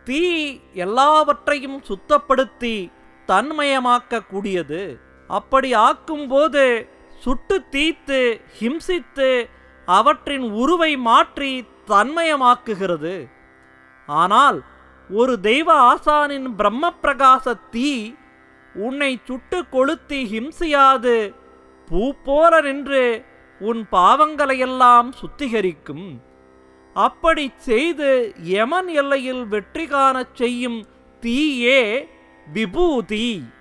தீ எல்லாவற்றையும் சுத்தப்படுத்தி தன்மயமாக்கக்கூடியது அப்படி ஆக்கும்போது சுட்டு தீத்து ஹிம்சித்து அவற்றின் உருவை மாற்றி தன்மயமாக்குகிறது ஆனால் ஒரு தெய்வ ஆசானின் பிரம்ம பிரகாச தீ உன்னை சுட்டு கொளுத்தி ஹிம்சியாது பூ போல நின்று உன் பாவங்களையெல்லாம் சுத்திகரிக்கும் அப்படி செய்து யமன் எல்லையில் வெற்றி காணச் செய்யும் தீயே விபூதி